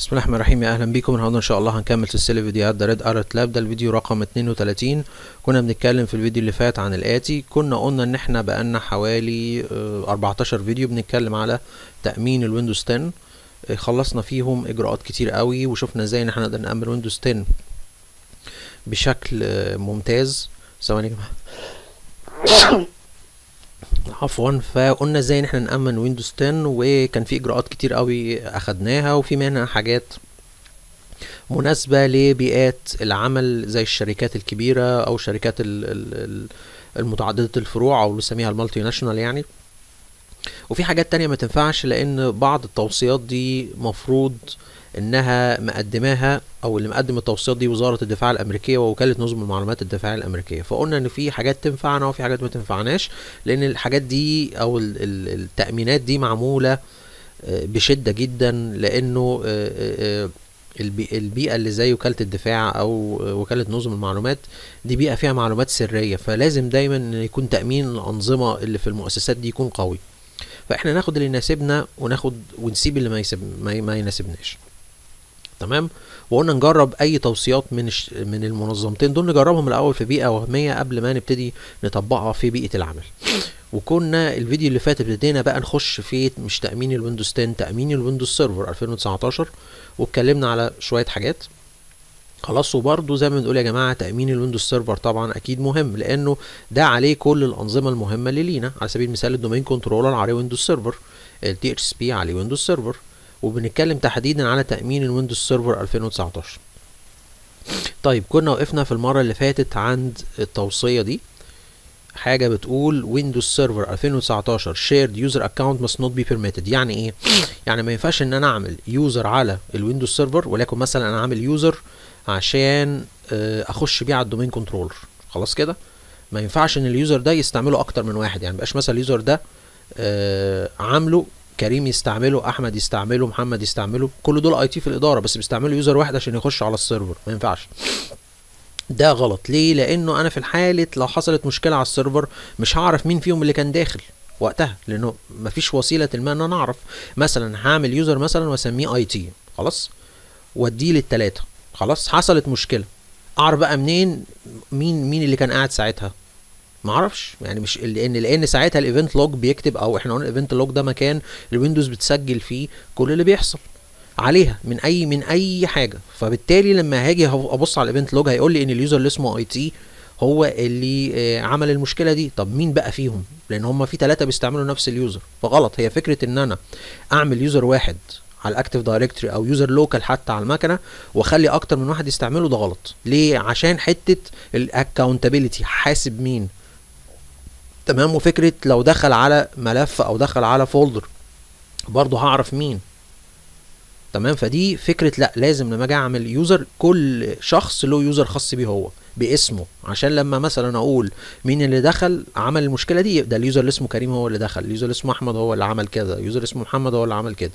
بسم الله الرحمن الرحيم يا اهلا بيكم النهارده ان شاء الله هنكمل سلسله فيديوهات ذا ريد ارت لاب ده الفيديو رقم 32 كنا بنتكلم في الفيديو اللي فات عن الاتي كنا قلنا ان احنا بقالنا حوالي آه، 14 فيديو بنتكلم على تامين الويندوز 10 آه، خلصنا فيهم اجراءات كتير قوي وشفنا ازاي ان احنا نقدر نامن ويندوز 10 بشكل آه، ممتاز ثواني يا جماعه عفوا فقلنا ازاي ان احنا نامن ويندوز 10 وكان في اجراءات كتير قوي اخدناها وفي منها حاجات مناسبة لبيئات العمل زي الشركات الكبيرة او شركات ال- ال- ال- المتعددة الفروع او اللي بنسميها المالتي ناشونال يعني وفي حاجات تانية ما تنفعش لان بعض التوصيات دي مفروض انها مقدماها او اللي مقدم التوصيات دي وزارة الدفاع الامريكية ووكالة نظم المعلومات الدفاعية الامريكية فقلنا ان في حاجات تنفعنا وفي حاجات ما تنفعناش لان الحاجات دي او ال- ال- التأمينات دي معمولة آه، بشدة جدا لانه آه، آه، آه، البي- البيئة اللي زي وكالة الدفاع او آه، وكالة نظم المعلومات دي بيئة فيها معلومات سرية فلازم دايما إن يكون تأمين الأنظمة اللي في المؤسسات دي يكون قوي فاحنا ناخد اللي يناسبنا وناخد ونسيب اللي ما, يسب ما, ما يناسبناش تمام وقلنا نجرب اي توصيات من الش... من المنظمتين دول نجربهم الاول في بيئه وهميه قبل ما نبتدي نطبقها في بيئه العمل وكنا الفيديو اللي فات ابتدينا بقى نخش في مش تامين الويندوز 10 تامين الويندوز سيرفر 2019 واتكلمنا على شويه حاجات خلاص وبرضه زي ما بنقول يا جماعه تامين الويندوز سيرفر طبعا اكيد مهم لانه ده عليه كل الانظمه المهمه اللي لينا على سبيل المثال الدومين كنترولر عليه ويندوز سيرفر التي اتش بي عليه ويندوز سيرفر وبنتكلم تحديدا على تامين الويندوز سيرفر 2019 طيب كنا وقفنا في المره اللي فاتت عند التوصيه دي حاجه بتقول ويندوز سيرفر 2019 shared user account must not be permitted يعني ايه يعني ما ينفعش ان انا اعمل يوزر على الويندوز سيرفر ولكن مثلا انا عامل يوزر عشان آه، اخش بيه على الدومين كنترولر خلاص كده ما ينفعش ان اليوزر ده يستعمله اكتر من واحد يعني مبقاش مثلا اليوزر ده آه، عامله كريم يستعمله احمد يستعمله محمد يستعمله كل دول اي تي في الاداره بس بيستعملوا يوزر واحد عشان يخش على السيرفر ما ينفعش ده غلط ليه لانه انا في الحاله لو حصلت مشكله على السيرفر مش هعرف مين فيهم اللي كان داخل وقتها لانه مفيش وسيله ما ان انا اعرف مثلا هعمل يوزر مثلا واسميه اي تي خلاص واديه للتلاته خلاص حصلت مشكله اعرف بقى منين مين مين اللي كان قاعد ساعتها ما اعرفش يعني مش لان لان ساعتها الايفنت لوج بيكتب او احنا قلنا الايفنت لوج ده مكان الويندوز بتسجل فيه كل اللي بيحصل عليها من اي من اي حاجه فبالتالي لما هاجي هو- ابص على الايفنت لوج هيقول لي ان اليوزر اللي اسمه اي تي هو اللي آه، عمل المشكله دي طب مين بقى فيهم لان هم في ثلاثه بيستعملوا نفس اليوزر فغلط هي فكره ان انا اعمل يوزر واحد على الاكتيف دايركتوري او يوزر لوكال حتى على المكنه واخلي اكتر من واحد يستعمله ده غلط ليه عشان حته الاكونتابيلتي حاسب مين تمام وفكره لو دخل على ملف او دخل على فولدر برضه هعرف مين تمام فدي فكره لا لازم لما اجي اعمل يوزر كل شخص له يوزر خاص بيه هو باسمه عشان لما مثلا اقول مين اللي دخل عمل المشكله دي ده اليوزر اللي اسمه كريم هو اللي دخل اليوزر اللي اسمه احمد هو اللي عمل كذا اليوزر اسمه محمد هو اللي عمل كده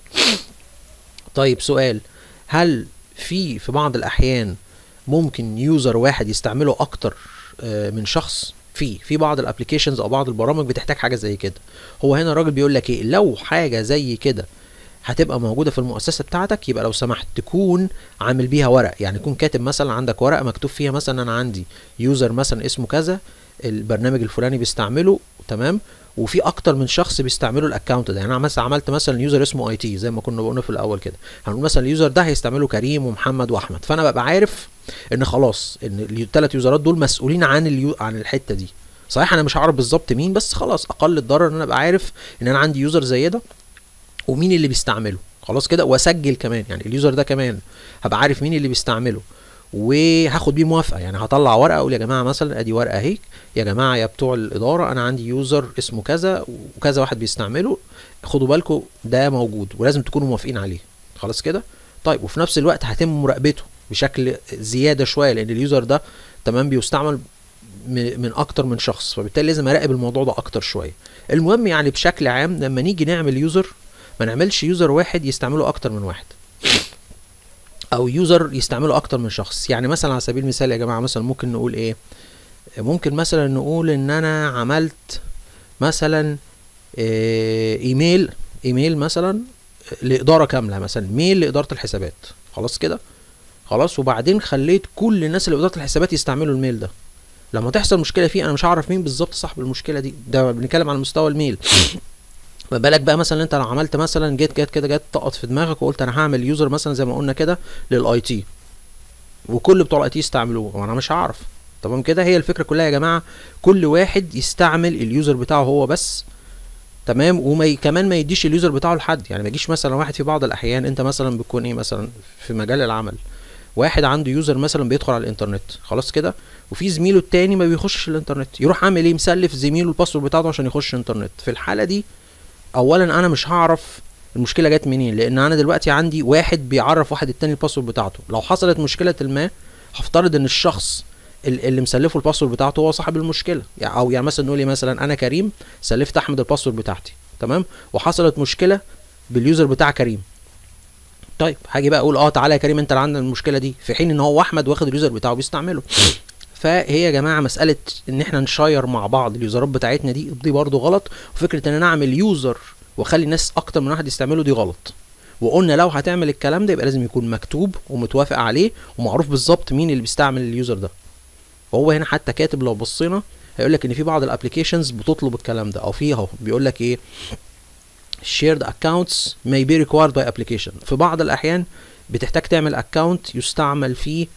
طيب سؤال هل في في بعض الاحيان ممكن يوزر واحد يستعمله اكتر آه، من شخص في في بعض الابلكيشنز او بعض البرامج بتحتاج حاجه زي كده هو هنا الراجل بيقول لك ايه لو حاجه زي كده هتبقى موجوده في المؤسسه بتاعتك يبقى لو سمحت تكون عامل بيها ورق يعني يكون كاتب مثلا عندك ورقه مكتوب فيها مثلا انا عندي يوزر مثلا اسمه كذا البرنامج الفلاني بيستعمله تمام وفي اكتر من شخص بيستعملوا الاكونت ده يعني انا مثلا عملت مثلا يوزر اسمه اي تي زي ما كنا قلنا في الاول كده هنقول مثلا اليوزر ده هيستعمله كريم ومحمد واحمد فانا ببقى عارف ان خلاص ان الثلاث يوزرات دول مسؤولين عن اليو... عن الحته دي صحيح انا مش عارف بالظبط مين بس خلاص اقل الضرر ان انا ابقى عارف ان انا عندي يوزر زي ده ومين اللي بيستعمله خلاص كده واسجل كمان يعني اليوزر ده كمان هبقى عارف مين اللي بيستعمله وهاخد بيه موافقه يعني هطلع ورقه اقول يا جماعه مثلا ادي ورقه اهي يا جماعه يا بتوع الاداره انا عندي يوزر اسمه كذا وكذا واحد بيستعمله خدوا بالكم ده موجود ولازم تكونوا موافقين عليه خلاص كده طيب وفي نفس الوقت هتم مراقبته بشكل زياده شويه لان اليوزر ده تمام بيستعمل م- من اكتر من شخص فبالتالي لازم اراقب الموضوع ده اكتر شويه المهم يعني بشكل عام لما نيجي نعمل يوزر ما نعملش يوزر واحد يستعمله اكتر من واحد او يوزر يستعمله اكتر من شخص يعني مثلا على سبيل المثال يا جماعه مثلا ممكن نقول ايه ممكن مثلا نقول ان انا عملت مثلا آه، ايميل ايميل مثلا لاداره كامله مثلا ميل لاداره الحسابات خلاص كده خلاص وبعدين خليت كل الناس اللي اداره الحسابات يستعملوا الميل ده لما تحصل مشكله فيه انا مش هعرف مين بالظبط صاحب المشكله دي ده بنتكلم على مستوى الميل ما بالك بقى مثلا انت لو عملت مثلا جيت جت كده جت طقط في دماغك وقلت انا هعمل يوزر مثلا زي ما قلنا كده للاي تي وكل بتوع الاي تي يستعملوه وانا مش هعرف تمام كده هي الفكره كلها يا جماعه كل واحد يستعمل اليوزر بتاعه هو بس تمام وما ي... كمان ما يديش اليوزر بتاعه لحد يعني ما يجيش مثلا واحد في بعض الاحيان انت مثلا بتكون ايه مثلا في مجال العمل واحد عنده يوزر مثلا بيدخل على الانترنت خلاص كده وفي زميله التاني ما بيخشش الانترنت يروح عامل ايه مسلف زميله الباسورد بتاعته عشان يخش انترنت في الحاله دي اولا انا مش هعرف المشكله جت منين لان انا دلوقتي عندي واحد بيعرف واحد التاني الباسورد بتاعته لو حصلت مشكله ما هفترض ان الشخص اللي مسلفه الباسورد بتاعته هو صاحب المشكله يعني او يعني مثلا نقول مثلا انا كريم سلفت احمد الباسورد بتاعتي تمام وحصلت مشكله باليوزر بتاع كريم طيب هاجي بقى اقول اه تعالى يا كريم انت اللي عندك المشكله دي في حين ان هو احمد واخد اليوزر بتاعه بيستعمله فهي يا جماعه مساله ان احنا نشير مع بعض اليوزرات بتاعتنا دي دي برضو غلط وفكره ان انا اعمل يوزر واخلي الناس اكتر من واحد يستعمله دي غلط وقلنا لو هتعمل الكلام ده يبقى لازم يكون مكتوب ومتوافق عليه ومعروف بالظبط مين اللي بيستعمل اليوزر ده وهو هنا حتى كاتب لو بصينا هيقول لك ان في بعض الابلكيشنز بتطلب الكلام ده او في اهو بيقول لك ايه shared accounts may be required by application في بعض الاحيان بتحتاج تعمل account يستعمل فيه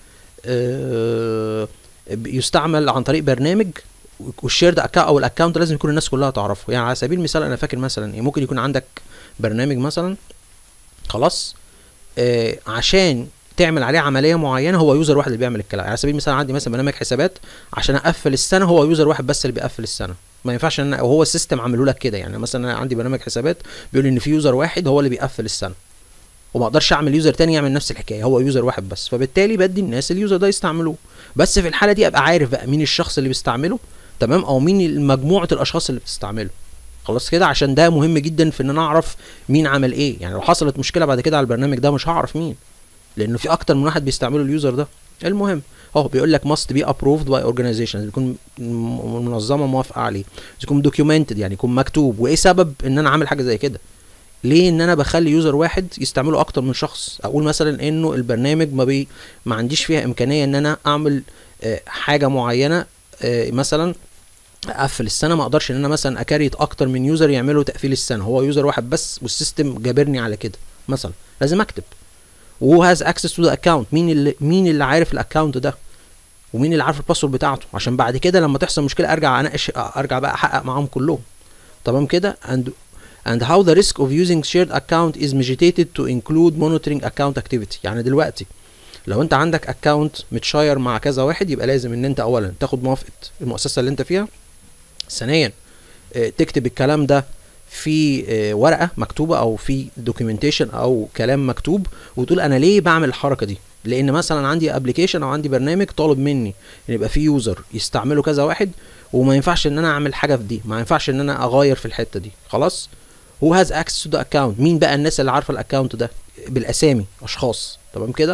آه يستعمل عن طريق برنامج والشيرد اكونت او الاكونت لازم يكون الناس كلها تعرفه يعني على سبيل المثال انا فاكر مثلا إيه ممكن يكون عندك برنامج مثلا خلاص آه عشان تعمل عليه عمليه معينه هو يوزر واحد اللي بيعمل الكلام على سبيل المثال عندي مثلا برنامج حسابات عشان اقفل السنه هو يوزر واحد بس اللي بيقفل السنه ما ينفعش ان وهو السيستم عامله لك كده يعني مثلا انا عندي برنامج حسابات بيقول ان في يوزر واحد هو اللي بيقفل السنه وما اقدرش اعمل يوزر تاني يعمل نفس الحكايه هو يوزر واحد بس فبالتالي بدي الناس اليوزر ده يستعملوه بس في الحاله دي ابقى عارف بقى مين الشخص اللي بيستعمله تمام او مين مجموعه الاشخاص اللي بتستعمله خلاص كده عشان ده مهم جدا في ان انا اعرف مين عمل ايه يعني لو حصلت مشكله بعد كده على البرنامج ده مش هعرف مين لانه في اكتر من واحد بيستعملوا اليوزر ده المهم اهو بيقول لك must be approved by organizations يكون منظمه موافقه عليه يكون documented يعني يكون مكتوب وايه سبب ان انا عامل حاجه زي كده ليه ان انا بخلي يوزر واحد يستعمله اكتر من شخص اقول مثلا انه البرنامج ما بي ما عنديش فيها امكانيه ان انا اعمل آه حاجه معينه آه مثلا اقفل السنه ما اقدرش ان انا مثلا اكريت اكتر من يوزر يعملوا تقفيل السنه هو يوزر واحد بس والسيستم جابرني على كده مثلا لازم اكتب وهو هاز اكسس تو ذا اكونت مين اللي مين اللي عارف الاكونت ده ومين اللي عارف الباسورد بتاعته عشان بعد كده لما تحصل مشكله ارجع اناقش ارجع بقى احقق معاهم كلهم تمام كده and and how the risk of using shared account is mitigated to include monitoring account activity يعني دلوقتي لو انت عندك اكونت متشاير مع كذا واحد يبقى لازم ان انت اولا تاخد موافقه المؤسسه اللي انت فيها ثانيا تكتب الكلام ده في ورقه مكتوبه او في دوكيومنتيشن او كلام مكتوب وتقول انا ليه بعمل الحركه دي لان مثلا عندي ابلكيشن او عندي برنامج طالب مني ان يبقى في يوزر يستعمله كذا واحد وما ينفعش ان انا اعمل حاجه في دي ما ينفعش ان انا اغير في الحته دي خلاص هو هاز اكسس تو ذا اكونت مين بقى الناس اللي عارفه الاكونت ده بالاسامي اشخاص تمام كده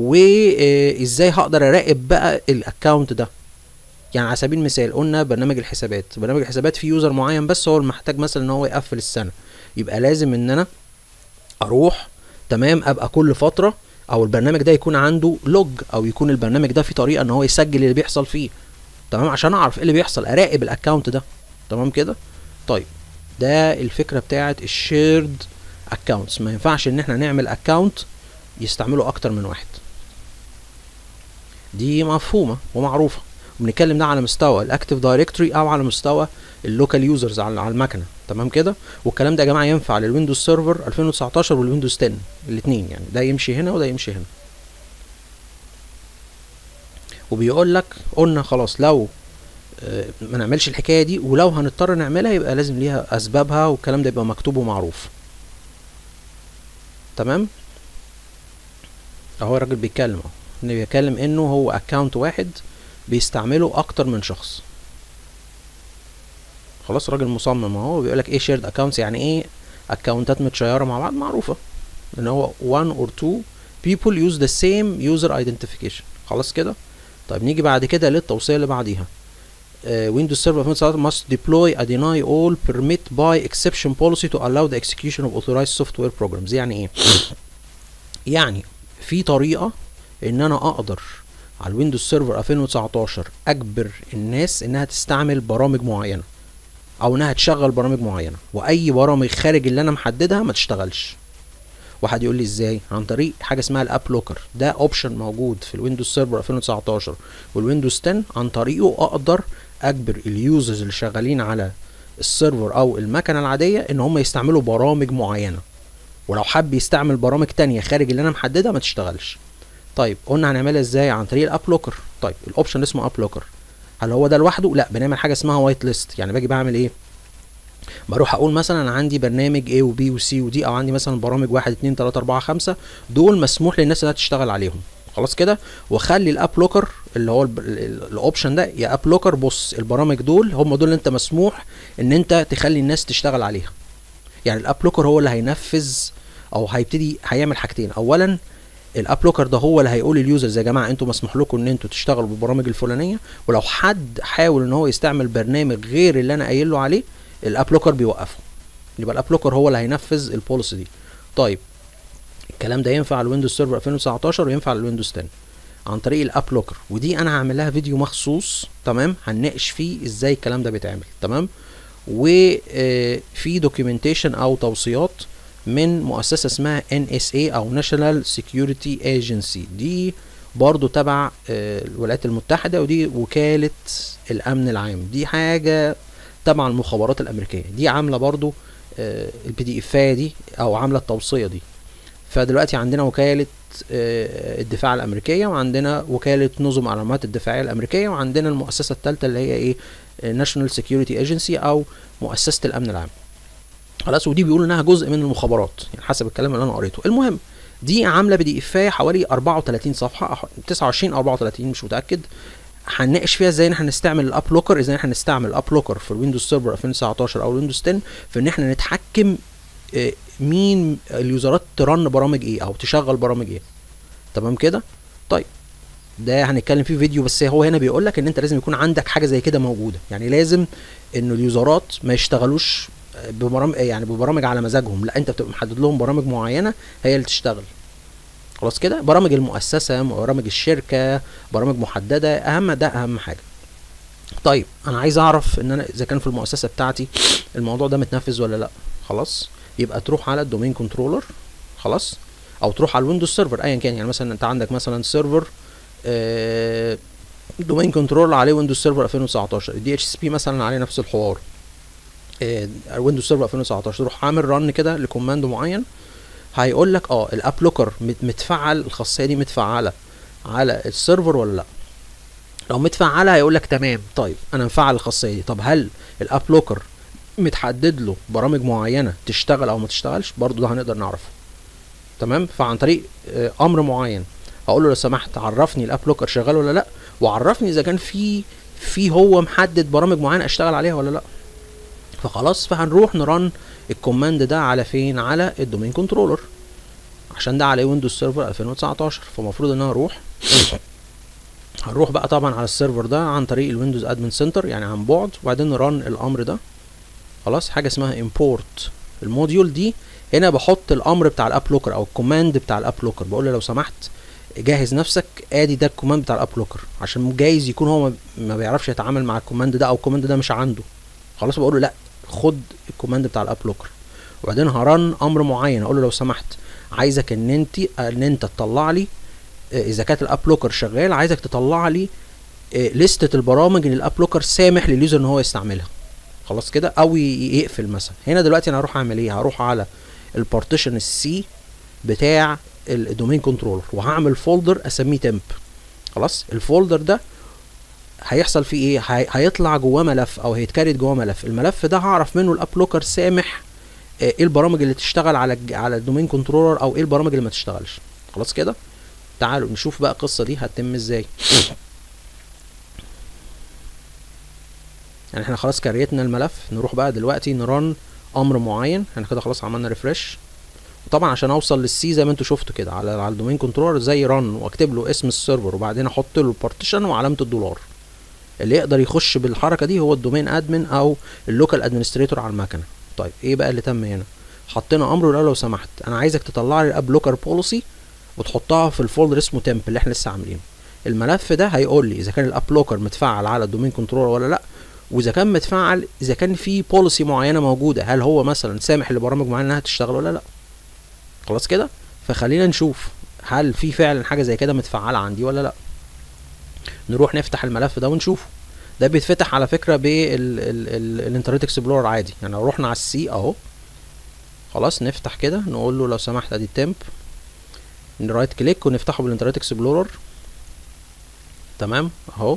وازاي هقدر اراقب بقى الاكونت ده يعني على سبيل المثال قلنا برنامج الحسابات برنامج الحسابات فيه يوزر معين بس هو محتاج مثلا ان هو يقفل السنه يبقى لازم ان انا اروح تمام ابقى كل فتره او البرنامج ده يكون عنده لوج او يكون البرنامج ده في طريقه ان هو يسجل اللي بيحصل فيه تمام عشان اعرف ايه اللي بيحصل اراقب الاكونت ده تمام كده طيب ده الفكره بتاعه الشيرد اكونتس ما ينفعش ان احنا نعمل اكونت يستعمله اكتر من واحد دي مفهومه ومعروفه بنتكلم ده على مستوى الاكتيف دايركتوري او على مستوى اللوكال يوزرز على المكنه تمام كده والكلام ده يا جماعه ينفع للويندوز سيرفر 2019 والويندوز 10 الاثنين يعني ده يمشي هنا وده يمشي هنا وبيقول لك قلنا خلاص لو آه ما نعملش الحكايه دي ولو هنضطر نعملها يبقى لازم ليها اسبابها والكلام ده يبقى مكتوب ومعروف تمام اهو الراجل بيتكلم اهو بيتكلم انه هو اكونت واحد بيستعمله اكتر من شخص خلاص راجل مصمم اهو بيقول لك ايه شيرد اكونتس يعني ايه اكونتات متشيره مع بعض معروفه ان هو one or two people use the same user identification خلاص كده طيب نيجي بعد كده للتوصيه اللي بعديها ويندوز سيرفر 2019 must deploy a deny all permit by exception policy to allow the execution of authorized software programs يعني ايه يعني في طريقه ان انا اقدر على الويندوز سيرفر 2019 اجبر الناس انها تستعمل برامج معينه او انها تشغل برامج معينه واي برامج خارج اللي انا محددها ما تشتغلش واحد يقول لي ازاي عن طريق حاجه اسمها الاب لوكر ده اوبشن موجود في الويندوز سيرفر 2019 والويندوز 10 عن طريقه اقدر اجبر اليوزرز اللي شغالين على السيرفر او المكنه العاديه ان هم يستعملوا برامج معينه ولو حب يستعمل برامج تانية خارج اللي انا محددها ما تشتغلش طيب قلنا هنعملها ازاي عن طريق الاب لوكر طيب الاوبشن اسمه اب لوكر هل هو ده لوحده لا بنعمل حاجه اسمها وايت ليست يعني باجي بعمل ايه بروح اقول مثلا انا عندي برنامج A و B و C و D او عندي مثلا برامج واحد اتنين تلاتة اربعة خمسة دول مسموح للناس انها تشتغل عليهم خلاص كده واخلي الاب لوكر اللي هو الاوبشن ده يا اب لوكر بص البرامج دول هم دول اللي انت مسموح ان انت تخلي الناس تشتغل عليها يعني الاب لوكر هو اللي هينفذ او هيبتدي هيعمل حاجتين اولا الاب لوكر ده هو اللي هيقول لليوزرز يا جماعه انتوا مسموح لكم ان انتوا تشتغلوا بالبرامج الفلانيه ولو حد حاول ان هو يستعمل برنامج غير اللي انا قايل له عليه الاب لوكر بيوقفه يبقى الاب لوكر هو اللي هينفذ البوليسي دي طيب الكلام ده ينفع على الويندوز سيرفر 2019 وينفع على الويندوز 10 عن طريق الاب لوكر ودي انا هعمل لها فيديو مخصوص تمام هنناقش فيه ازاي الكلام ده بيتعمل تمام وفي دوكيومنتيشن او توصيات من مؤسسه اسمها NSA او National Security Agency دي برضو تبع الولايات المتحده ودي وكاله الامن العام دي حاجه تبع المخابرات الامريكيه دي عامله برضو البي دي افايه دي او عامله التوصيه دي فدلوقتي عندنا وكاله الدفاع الامريكيه وعندنا وكاله نظم معلومات الدفاعيه الامريكيه وعندنا المؤسسه الثالثه اللي هي ايه ناشونال سكيورتي ايجنسي او مؤسسه الامن العام خلاص ودي بيقولوا انها جزء من المخابرات يعني حسب الكلام اللي انا قريته المهم دي عامله بي دي افايه حوالي 34 صفحه 29 او 34 مش متاكد هنناقش فيها ازاي ان احنا نستعمل الاب لوكر ازاي احنا نستعمل الاب لوكر في الويندوز سيرفر 2019 او الويندوز 10 في ان احنا نتحكم مين اليوزرات ترن برامج ايه او تشغل برامج ايه تمام كده طيب ده هنتكلم فيه فيديو بس هو هنا بيقول لك ان انت لازم يكون عندك حاجه زي كده موجوده يعني لازم ان اليوزرات ما يشتغلوش ببرامج يعني ببرامج على مزاجهم لا انت بتبقى محدد لهم برامج معينه هي اللي تشتغل خلاص كده برامج المؤسسه برامج الشركه برامج محدده اهم ده اهم حاجه طيب انا عايز اعرف ان انا اذا كان في المؤسسه بتاعتي الموضوع ده متنفذ ولا لا خلاص يبقى تروح على الدومين كنترولر خلاص او تروح على الويندوز سيرفر ايا كان يعني مثلا انت عندك مثلا سيرفر آه دومين كنترولر عليه ويندوز سيرفر 2019 الدي اتش اس بي مثلا عليه نفس الحوار آه ويندوز سيرفر 2019 تروح عامل رن كده لكوماند معين هيقول لك اه الاب لوكر متفعل الخاصيه دي متفعله على السيرفر ولا لا لو متفعله هيقول لك تمام طيب انا مفعل الخاصيه دي طب هل الاب لوكر متحدد له برامج معينه تشتغل او ما تشتغلش برضو ده هنقدر نعرفه تمام فعن طريق آه امر معين هقول له لو سمحت عرفني الاب لوكر شغال ولا لا وعرفني اذا كان في في هو محدد برامج معينه اشتغل عليها ولا لا فخلاص فهنروح نرن الكوماند ده على فين على الدومين كنترولر عشان ده على ويندوز سيرفر 2019 فالمفروض ان انا اروح هنروح بقى طبعا على السيرفر ده عن طريق الويندوز ادمن سنتر يعني عن بعد وبعدين نرن الامر ده خلاص حاجه اسمها امبورت الموديول دي هنا بحط الامر بتاع الاب لوكر او الكوماند بتاع الاب لوكر بقول له لو سمحت جهز نفسك ادي ده الكوماند بتاع الاب لوكر عشان جايز يكون هو ما بيعرفش يتعامل مع الكوماند ده او الكوماند ده مش عنده خلاص بقول له لا خد الكوماند بتاع الاب لوكر وبعدين هرن امر معين اقول له لو سمحت عايزك ان انت ان انت تطلع لي اذا كانت الاب لوكر شغال عايزك تطلع لي لستة البرامج اللي الاب لوكر سامح لليوزر ان هو يستعملها خلاص كده او يقفل مثلا هنا دلوقتي انا هروح اعمل ايه هروح على البارتيشن السي بتاع الدومين كنترولر وهعمل فولدر اسميه تمب خلاص الفولدر ده هيحصل فيه ايه هي... هيطلع جواه ملف او هيتكريت جواه ملف الملف ده هعرف منه الاب لوكر سامح ايه البرامج اللي تشتغل على على الدومين كنترولر او ايه البرامج اللي ما تشتغلش خلاص كده تعالوا نشوف بقى القصه دي هتتم ازاي يعني احنا خلاص كريتنا الملف نروح بقى دلوقتي نرن امر معين احنا كده خلاص عملنا ريفرش وطبعا عشان اوصل للسي زي ما انتوا شفتوا كده على على الدومين كنترولر زي رن واكتب له اسم السيرفر وبعدين احط له البارتيشن وعلامه الدولار اللي يقدر يخش بالحركه دي هو الدومين ادمن او اللوكال ادمنستريتور على المكنه طيب ايه بقى اللي تم هنا حطينا امر وقال لو سمحت انا عايزك تطلع لي الاب لوكر بوليسي وتحطها في الفولدر اسمه تمب اللي احنا لسه عاملينه الملف ده هيقول لي اذا كان الاب لوكر متفعل على الدومين كنترولر ولا لا واذا كان متفعل اذا كان في بوليسي معينه موجوده هل هو مثلا سامح لبرامج معينه انها تشتغل ولا لا خلاص كده فخلينا نشوف هل في فعلا حاجه زي كده متفعله عندي ولا لا نروح نفتح الملف ده ونشوفه ده بيتفتح على فكره بالانترنت اكسبلورر عادي يعني لو رحنا على السي اهو خلاص نفتح كده نقول له لو سمحت ادي التمب نرايت كليك ونفتحه بالانترنت اكسبلورر تمام اهو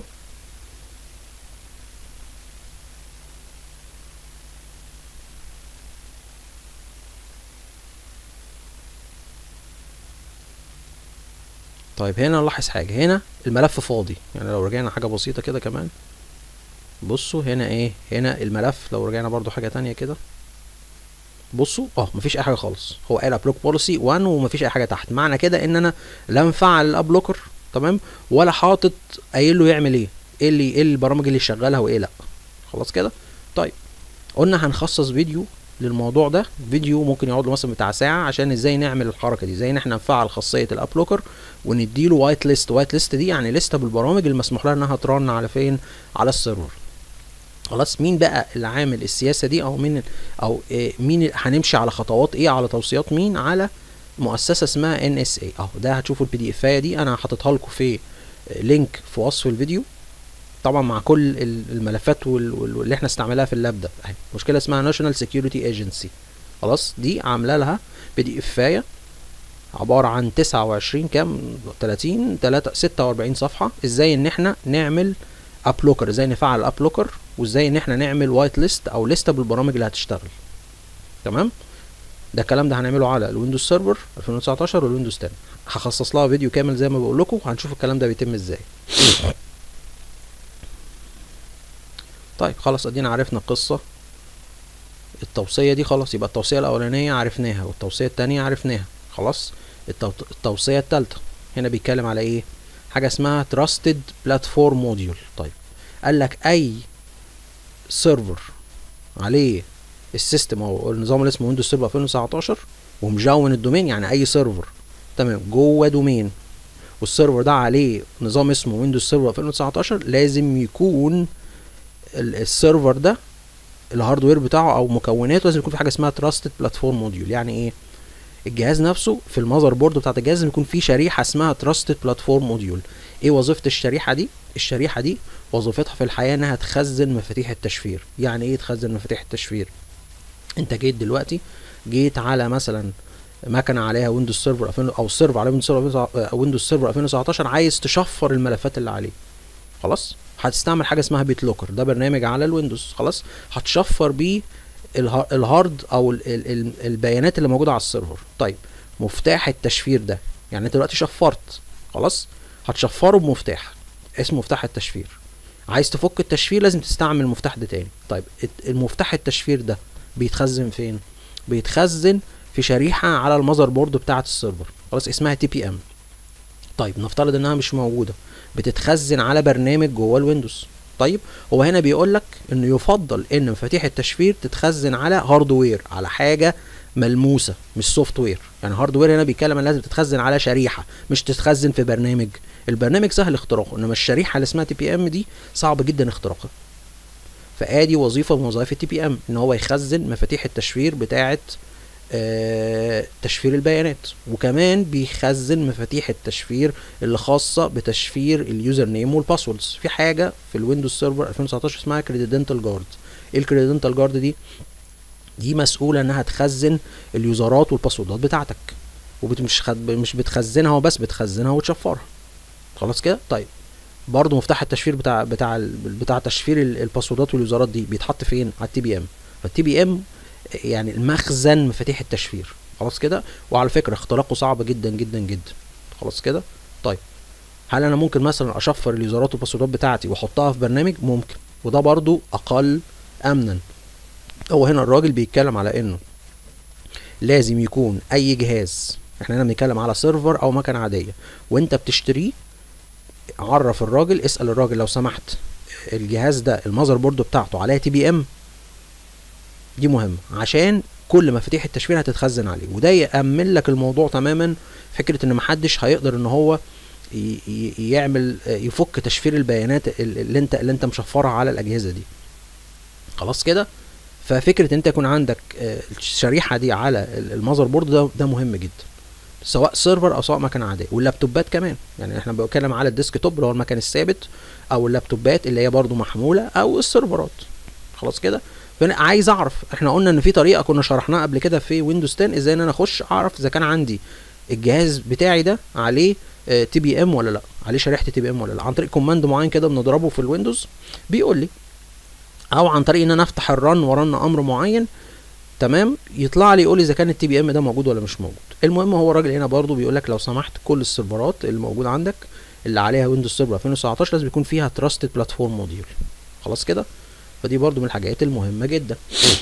طيب هنا نلاحظ حاجة هنا الملف فاضي يعني لو رجعنا حاجة بسيطة كده كمان بصوا هنا ايه هنا الملف لو رجعنا برضو حاجة تانية كده بصوا اه مفيش اي حاجة خالص هو قال ابلوك بوليسي 1 ومفيش اي حاجة تحت معنى كده ان انا لا مفعل الابلوكر تمام ولا حاطط قايل له يعمل ايه ايه اللي ايه البرامج اللي شغالها وايه لا خلاص كده طيب قلنا هنخصص فيديو للموضوع ده فيديو ممكن يقعد له مثلا بتاع ساعه عشان ازاي نعمل الحركه دي ازاي ان احنا نفعل خاصيه الابلوكر ونديله وايت ليست وايت ليست دي يعني لسته بالبرامج المسموح لها انها ترن على فين على السيرفر خلاص مين بقى اللي عامل السياسه دي او مين او إيه مين هنمشي على خطوات ايه على توصيات مين على مؤسسه اسمها ان اس اي اهو ده هتشوفوا البي دي افايه دي انا حاططها لكم في لينك في وصف الفيديو طبعا مع كل الملفات واللي احنا استعملها في اللاب ده اهي مشكله اسمها ناشونال سكيورتي ايجنسي خلاص دي عامله لها بي دي افايه عباره عن 29 كام 30 3 46 صفحه ازاي ان احنا نعمل ابلوكر ازاي نفعل الابلوكر وازاي ان احنا نعمل وايت ليست او لسته بالبرامج اللي هتشتغل تمام ده الكلام ده هنعمله على الويندوز سيرفر 2019 والويندوز 10 هخصص لها فيديو كامل زي ما بقول لكم وهنشوف الكلام ده بيتم ازاي طيب خلاص ادينا عرفنا القصة التوصية دي خلاص يبقى التوصية الأولانية عرفناها والتوصية التانية عرفناها خلاص التو... التوصية التالتة هنا بيتكلم على ايه حاجة اسمها Trusted Platform Module طيب قال لك أي سيرفر عليه السيستم او النظام اللي اسمه ويندوز سيرفر 2019 ومجون الدومين يعني اي سيرفر تمام جوه دومين والسيرفر ده عليه نظام اسمه ويندوز سيرفر 2019 لازم يكون السيرفر ده الهاردوير بتاعه او مكوناته لازم يكون في حاجه اسمها تراستد بلاتفورم موديول يعني ايه الجهاز نفسه في المذر بورد بتاعت الجهاز لازم يكون في شريحه اسمها تراستد بلاتفورم موديول ايه وظيفه الشريحه دي الشريحه دي وظيفتها في الحياه انها تخزن مفاتيح التشفير يعني ايه تخزن مفاتيح التشفير انت جيت دلوقتي جيت على مثلا مكنه عليها ويندوز سيرفر 2000 او سيرفر على ويندوز سيرفر ويندوز سيرفر 2019 عايز تشفر الملفات اللي عليه خلاص هتستعمل حاجه اسمها بيت لوكر ده برنامج على الويندوز خلاص هتشفر بيه الهارد او ال ال البيانات اللي موجوده على السيرفر طيب مفتاح التشفير ده يعني انت دلوقتي شفرت خلاص هتشفره بمفتاح اسمه مفتاح التشفير عايز تفك التشفير لازم تستعمل المفتاح ده تاني طيب المفتاح التشفير ده بيتخزن فين بيتخزن في شريحه على المذر بورد بتاعه السيرفر خلاص اسمها تي بي ام طيب نفترض انها مش موجوده بتتخزن على برنامج جوه الويندوز طيب هو هنا بيقول لك انه يفضل ان مفاتيح التشفير تتخزن على هاردوير على حاجه ملموسه مش سوفت وير يعني هاردوير هنا بيتكلم ان لازم تتخزن على شريحه مش تتخزن في برنامج البرنامج سهل اختراقه انما الشريحه اللي اسمها تي بي ام دي صعب جدا اختراقها فادي وظيفه من وظائف التي بي ام ان هو يخزن مفاتيح التشفير بتاعه آه تشفير البيانات وكمان بيخزن مفاتيح التشفير اللي خاصه بتشفير اليوزر نيم والباسوردز في حاجه في الويندوز سيرفر 2019 اسمها كريدنتال جارد ايه الكريدنتال جارد دي دي مسؤوله انها تخزن اليوزرات والباسوردات بتاعتك ومش خد... مش بتخزنها وبس بتخزنها وتشفرها خلاص كده طيب برضه مفتاح التشفير بتاع بتاع بتاع تشفير الباسوردات واليوزرات دي بيتحط فين على التي بي ام فالتي بي ام يعني المخزن مفاتيح التشفير خلاص كده وعلى فكره اختراقه صعب جدا جدا جدا خلاص كده طيب هل انا ممكن مثلا اشفر اليوزرات والباسوردات بتاعتي واحطها في برنامج ممكن وده برضو اقل امنا هو هنا الراجل بيتكلم على انه لازم يكون اي جهاز احنا هنا بنتكلم على سيرفر او مكنه عاديه وانت بتشتريه عرف الراجل اسال الراجل لو سمحت الجهاز ده المذر بورد بتاعته عليها تي بي ام دي مهمه عشان كل مفاتيح التشفير هتتخزن عليه وده يأمن لك الموضوع تماما فكره ان محدش هيقدر ان هو ي- ي- يعمل يفك تشفير البيانات اللي انت اللي انت مشفرها على الاجهزه دي خلاص كده ففكره انت يكون عندك آه، الشريحه دي على ال- المذر بورد ده ده مهم جدا سواء سيرفر او سواء مكنه عاديه واللابتوبات كمان يعني احنا بنتكلم على الديسك توب اللي هو المكان الثابت او اللابتوبات اللي هي برضو محموله او السيرفرات خلاص كده فانا عايز اعرف احنا قلنا ان في طريقه كنا شرحناها قبل كده في ويندوز 10 ازاي ان انا اخش اعرف اذا كان عندي الجهاز بتاعي ده عليه تي بي ام ولا لا عليه شريحه تي بي ام ولا لا عن طريق كوماند معين كده بنضربه في الويندوز بيقول لي او عن طريق ان انا افتح الرن ورن امر معين تمام يطلع لي يقول لي اذا كان التي بي ام ده موجود ولا مش موجود المهم هو الراجل هنا برضو بيقول لك لو سمحت كل السيرفرات اللي موجوده عندك اللي عليها ويندوز سيرفر 2019 لازم يكون فيها تراستد بلاتفورم موديول خلاص كده فدي برضو من الحاجات المهمه جدا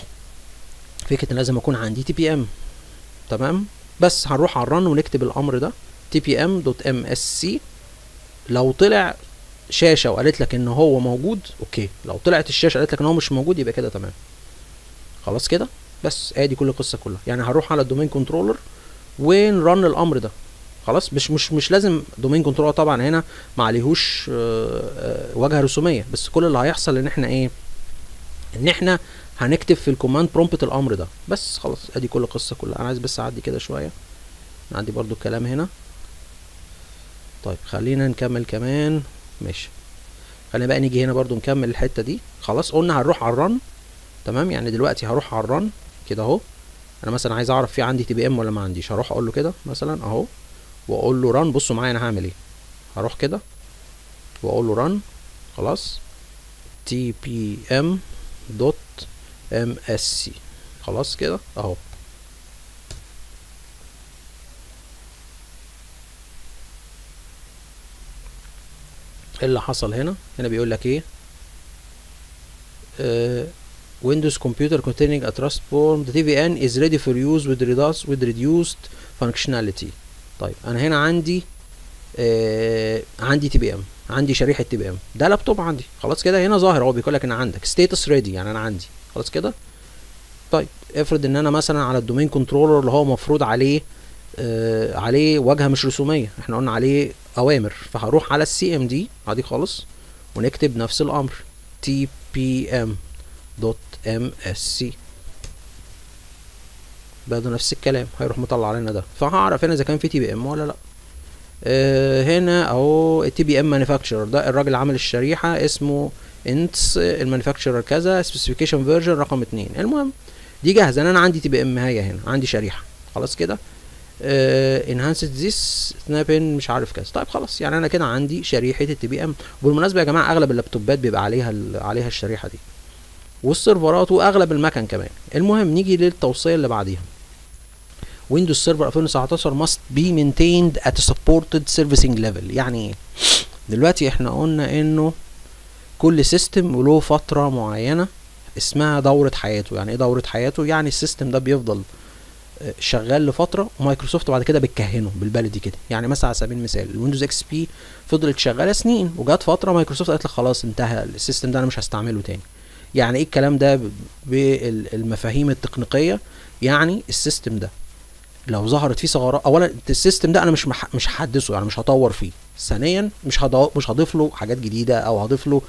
فكره ان لازم اكون عندي تي بي ام تمام بس هنروح على الرن ونكتب الامر ده تي بي ام دوت ام اس سي لو طلع شاشه وقالت لك ان هو موجود اوكي لو طلعت الشاشه قالت لك ان هو مش موجود يبقى كده تمام خلاص كده بس ادي كل القصه كلها يعني هروح على الدومين كنترولر ونرن الامر ده خلاص مش مش مش لازم دومين كنترولر طبعا هنا ما عليهوش آه، آه، واجهه رسوميه بس كل اللي هيحصل ان احنا ايه ان احنا هنكتب في الكوماند برومبت الامر ده بس خلاص ادي كل القصه كلها انا عايز بس اعدي كده شويه عندي برضو الكلام هنا طيب خلينا نكمل كمان ماشي خلينا بقى نيجي هنا برضو نكمل الحته دي خلاص قلنا هنروح على الرن تمام يعني دلوقتي هروح على الرن كده اهو انا مثلا عايز اعرف في عندي تي بي ام ولا ما عنديش هروح اقول له كده مثلا اهو واقول له رن بصوا معايا انا هعمل ايه هروح كده واقول له رن خلاص تي بي ام دوت ام اس سي خلاص كده اهو ايه اللي حصل هنا هنا بيقول لك ايه آه Windows computer containing a trust form the TVN is ready for use with reduced with reduced functionality طيب انا هنا عندي آه عندي تي بي ام عندي شريحه تي بي ام ده لابتوب عندي خلاص كده هنا ظاهر هو بيقول لك ان عندك ستيتس ريدي يعني انا عندي خلاص كده طيب افرض ان انا مثلا على الدومين كنترولر اللي هو مفروض عليه آه عليه واجهه مش رسوميه احنا قلنا عليه اوامر فهروح على السي ام دي عادي خالص ونكتب نفس الامر تي بي ام دوت ام اس سي برضه نفس الكلام هيروح مطلع لنا ده فهعرف هنا اذا كان في تي بي ام ولا لا آه هنا اهو التي بي ام مانيفاكتشرر ده الراجل اللي عامل الشريحه اسمه انتس المانيفاكتشرر كذا سبيسيفيكيشن فيرجن رقم اتنين المهم دي جاهزه انا عندي تي بي ام هي هنا عندي شريحه خلاص كده انهانسد ذيس سنابين مش عارف كذا طيب خلاص يعني انا كده عندي شريحه التي بي ام بالمناسبه يا جماعه اغلب اللابتوبات بيبقى عليها ال- عليها الشريحه دي والسيرفرات واغلب المكن كمان المهم نيجي للتوصيه اللي بعديها ويندوز سيرفر 2019 must be maintained at a supported servicing level يعني ايه دلوقتي احنا قلنا انه كل سيستم وله فتره معينه اسمها دوره حياته يعني ايه دوره حياته يعني السيستم ده بيفضل آه، شغال لفتره ومايكروسوفت بعد كده بتكهنه بالبلدي كده يعني مثلا على سبيل المثال الويندوز اكس بي فضلت شغاله سنين وجات فتره مايكروسوفت قالت لك خلاص انتهى السيستم ده انا مش هستعمله تاني يعني ايه الكلام ده ب- بالمفاهيم التكنيكيه يعني السيستم ده لو ظهرت فيه ثغرات اولا السيستم ده انا مش مح... مش هحدثه يعني مش هطور فيه ثانيا مش هض... مش هضيف له حاجات جديده او هضيف له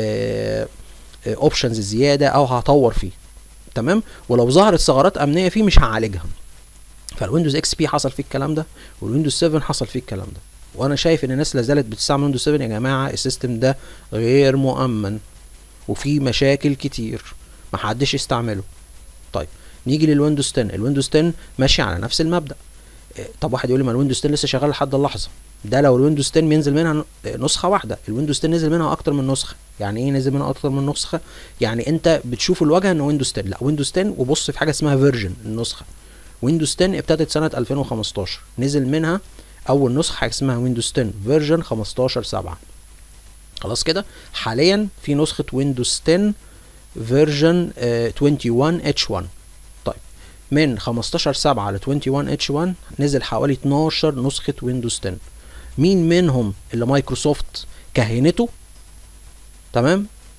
اوبشنز زياده او هطور فيه تمام ولو ظهرت ثغرات امنيه فيه مش هعالجها فالويندوز اكس بي حصل فيه الكلام ده والويندوز 7 حصل فيه الكلام ده وانا شايف ان الناس لا زالت بتستعمل ويندوز 7 يا جماعه السيستم ده غير مؤمن وفيه مشاكل كتير محدش يستعمله طيب نيجي للويندوز 10 الويندوز 10 ماشي على نفس المبدا إيه، طب واحد يقول لي ما الويندوز 10 لسه شغال لحد اللحظه ده لو الويندوز 10 بينزل منها ن- نسخه واحده الويندوز 10 نزل منها اكتر من نسخه يعني ايه نزل منها اكتر من نسخه يعني انت بتشوف الواجهه ان ويندوز 10 لا ويندوز 10 وبص في حاجه اسمها فيرجن النسخه ويندوز 10 ابتدت سنه 2015 نزل منها اول نسخه حاجه اسمها ويندوز 10 فيرجن 15 7 خلاص كده حاليا في نسخه ويندوز 10 فيرجن 21 اتش 1 طيب من 15 7 ل 21 اتش 1 نزل حوالي 12 نسخه ويندوز 10 مين منهم اللي مايكروسوفت كهنته تمام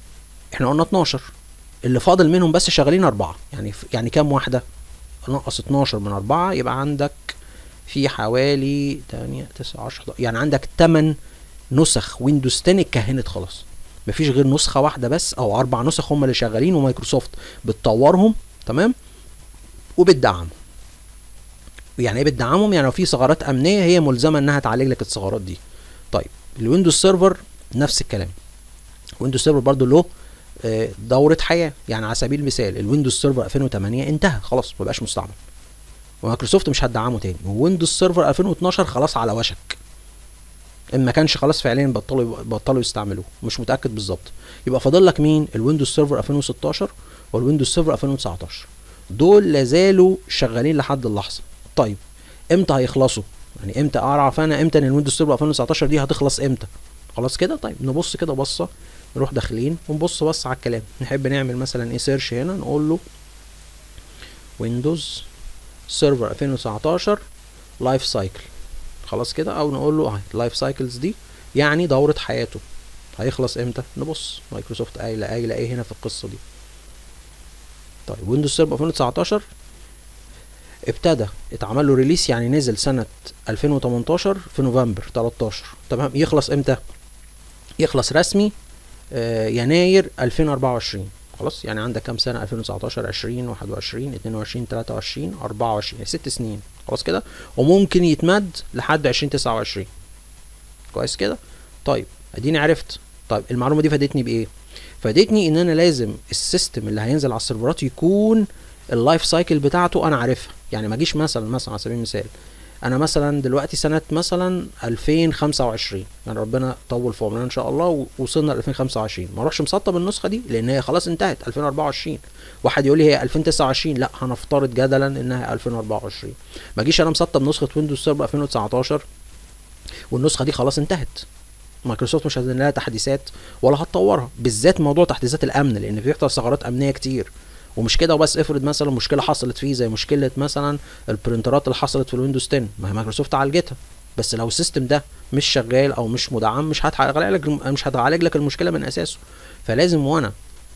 احنا قلنا 12 اللي فاضل منهم بس شغالين أربعة يعني يعني كام واحدة نقص 12 من أربعة يبقى عندك في حوالي 8 9 10 يعني عندك 8 نسخ ويندوز 10 اتكهنت خلاص مفيش غير نسخة واحدة بس أو أربع نسخ هم اللي شغالين ومايكروسوفت بتطورهم تمام وبتدعمهم يعني ايه بتدعمهم يعني لو في ثغرات امنيه هي ملزمه انها تعالج لك الثغرات دي طيب الويندوز سيرفر نفس الكلام ويندوز سيرفر برضو له آه، دورة حياة يعني على سبيل المثال الويندوز سيرفر 2008 انتهى خلاص ما بقاش مستعمل ومايكروسوفت مش هتدعمه تاني وويندوز سيرفر 2012 خلاص على وشك ان ما كانش خلاص فعليا بطلوا بطلوا يستعملوه مش متاكد بالظبط يبقى فاضل لك مين الويندوز سيرفر 2016 والويندوز سيرفر 2019 دول لازالوا شغالين لحد اللحظه طيب امتى هيخلصوا يعني امتى اعرف انا امتى ان الويندوز سيرفر 2019 دي هتخلص امتى خلاص كده طيب نبص كده بصه نروح داخلين ونبص بص على الكلام نحب نعمل مثلا ايه سيرش هنا نقول له ويندوز سيرفر 2019 لايف سايكل خلاص كده او نقول له اهي لايف سايكلز دي يعني دوره حياته هيخلص امتى نبص مايكروسوفت قايله قايله ايه هنا في القصه دي طيب ويندوز سيرفر 2019 ابتدى اتعمل له ريليس يعني نزل سنة 2018 في نوفمبر 13 تمام يخلص امتى؟ يخلص رسمي آه يناير 2024 خلاص يعني عندك كام سنة 2019 20 21 22 23 24 يعني ست سنين خلاص كده وممكن يتمد لحد 2029 كويس كده طيب اديني عرفت طيب المعلومة دي فادتني بايه؟ فادتني ان انا لازم السيستم اللي هينزل على السيرفرات يكون اللايف سايكل بتاعته انا عارفها يعني ما اجيش مثلا مثلا على سبيل المثال انا مثلا دلوقتي سنه مثلا 2025 يعني ربنا طول في عمرنا ان شاء الله ووصلنا ل 2025 ما اروحش مسطب النسخه دي لان هي خلاص انتهت 2024 واحد يقول لي هي 2029 لا هنفترض جدلا انها 2024 ما اجيش انا مسطب نسخه ويندوز سيرفر 2019 والنسخه دي خلاص انتهت مايكروسوفت مش هتنزل لها تحديثات ولا هتطورها بالذات موضوع تحديثات الامن لان بيحصل ثغرات امنيه كتير ومش كده وبس افرض مثلا مشكله حصلت فيه زي مشكله مثلا البرنترات اللي حصلت في الويندوز 10 ما هي مايكروسوفت عالجتها بس لو السيستم ده مش شغال او مش مدعم مش هتعالج لك مش هتعالج لك المشكله من اساسه فلازم وانا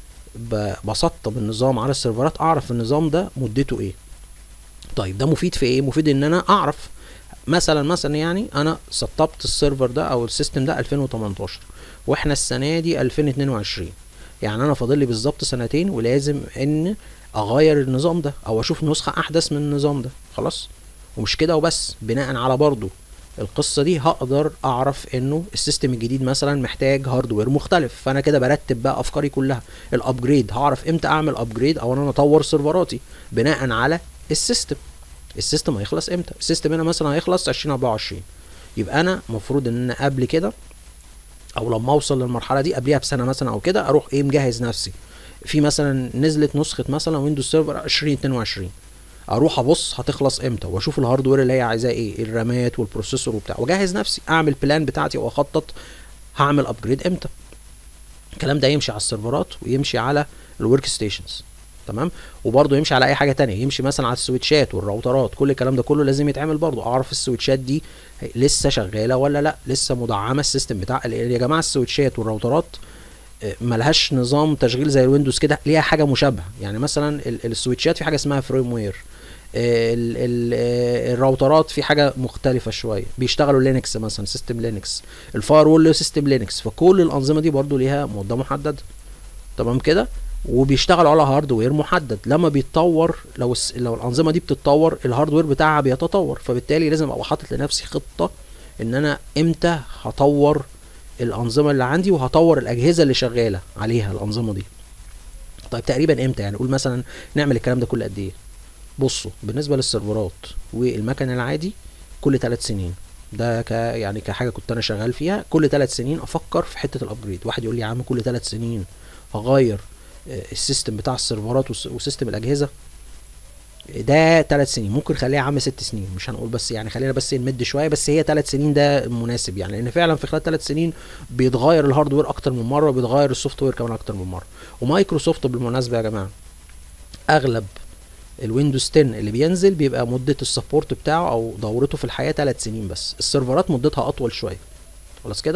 بسطب النظام على السيرفرات اعرف النظام ده مدته ايه طيب ده مفيد في ايه مفيد ان انا اعرف مثلا مثلا يعني انا سطبت السيرفر ده او السيستم ده 2018 واحنا السنه دي 2022 يعني انا فاضل لي بالظبط سنتين ولازم ان اغير النظام ده او اشوف نسخه احدث من النظام ده خلاص ومش كده وبس بناء على برضو القصه دي هقدر اعرف انه السيستم الجديد مثلا محتاج هاردوير مختلف فانا كده برتب بقى افكاري كلها الابجريد هعرف امتى اعمل ابجريد او انا اطور سيرفراتي بناء على السيستم السيستم هيخلص امتى السيستم هنا مثلا هيخلص 2024 يبقى انا المفروض ان انا قبل كده او لما اوصل للمرحله دي قبليها بسنه مثلا او كده اروح ايه مجهز نفسي في مثلا نزلت نسخه مثلا ويندوز سيرفر 2022 اروح ابص هتخلص امتى واشوف الهاردوير اللي هي عايزاه ايه الرامات والبروسيسور وبتاع واجهز نفسي اعمل بلان بتاعتي واخطط هعمل ابجريد امتى الكلام ده يمشي على السيرفرات ويمشي على الورك ستيشنز تمام وبرضه يمشي على اي حاجه تانية يمشي مثلا على السويتشات والراوترات كل الكلام ده كله لازم يتعمل برضه اعرف السويتشات دي لسه شغاله ولا لا لسه مدعمه السيستم بتاع يا جماعه السويتشات والراوترات آه، ملهاش نظام تشغيل زي الويندوز كده ليها حاجه مشابهه يعني مثلا السويتشات في حاجه اسمها فريم وير الراوترات في حاجه مختلفه شويه بيشتغلوا لينكس مثلا سيستم لينكس الفاير وول سيستم لينكس فكل الانظمه دي برضو ليها مده محدده تمام كده وبيشتغل على هاردوير محدد لما بيتطور لو لو الانظمه دي بتتطور الهاردوير بتاعها بيتطور فبالتالي لازم ابقى حاطط لنفسي خطه ان انا امتى هطور الانظمه اللي عندي وهطور الاجهزه اللي شغاله عليها الانظمه دي طيب تقريبا امتى يعني قول مثلا نعمل الكلام ده كل قد ايه بصوا بالنسبه للسيرفرات والمكن العادي كل ثلاث سنين ده ك يعني كحاجه كنت انا شغال فيها كل ثلاث سنين افكر في حته الابجريد واحد يقول لي يا عم كل ثلاث سنين هغير السيستم بتاع السيرفرات وسيستم الاجهزه ده ثلاث سنين ممكن خليها عام ست سنين مش هنقول بس يعني خلينا بس نمد شويه بس هي ثلاث سنين ده مناسب يعني لان فعلا في خلال ثلاث سنين بيتغير الهاردوير اكتر من مره وبيتغير السوفت وير كمان اكتر من مره ومايكروسوفت بالمناسبه يا جماعه اغلب الويندوز 10 اللي بينزل بيبقى مده السبورت بتاعه او دورته في الحياه ثلاث سنين بس السيرفرات مدتها اطول شويه خلاص كده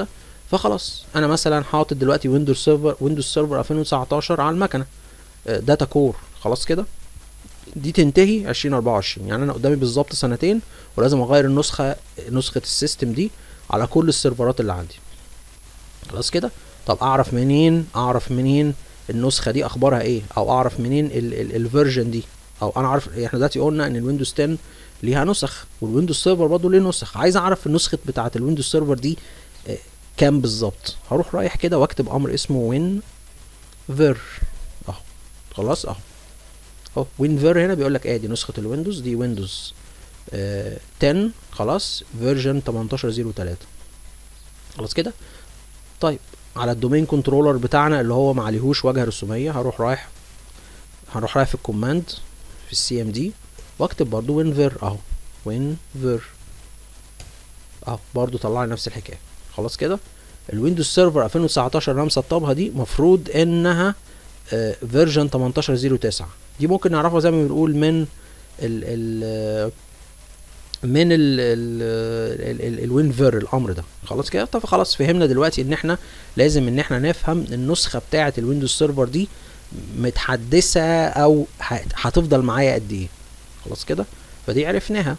فخلاص انا مثلا حاطط دلوقتي ويندوز سيرفر ويندوز سيرفر 2019 على المكنه داتا كور خلاص كده دي تنتهي 2024 يعني انا قدامي بالظبط سنتين ولازم اغير النسخه نسخه السيستم دي على كل السيرفرات اللي عندي خلاص كده طب اعرف منين اعرف منين النسخه دي اخبارها ايه او اعرف منين الفيرجن دي او انا عارف احنا دلوقتي قلنا ان الويندوز 10 ليها نسخ والويندوز سيرفر برضه ليه نسخ عايز اعرف النسخه بتاعه الويندوز سيرفر دي آه، كام بالظبط هروح رايح كده واكتب امر اسمه وين فير اهو خلاص اهو اهو وين فير هنا بيقول لك ادي نسخه الويندوز دي ويندوز آه 10 خلاص فيرجن 1803 خلاص كده طيب على الدومين كنترولر بتاعنا اللي هو ما عليهوش واجهه رسوميه هروح رايح هروح رايح في الكوماند في السي ام دي واكتب برضو وين فير اهو وين فير اهو برضو طلع لي نفس الحكايه خلاص كده الويندوز سيرفر 2019 اللي انا مسطبها دي مفروض انها فيرجن 1809 دي ممكن نعرفها زي ما بنقول من ال ال من ال ال الوين فير الامر ده خلاص كده طب خلاص فهمنا دلوقتي ان احنا لازم ان احنا نفهم النسخه بتاعه الويندوز سيرفر دي متحدثه او ه- هتفضل معايا قد ايه خلاص كده فدي عرفناها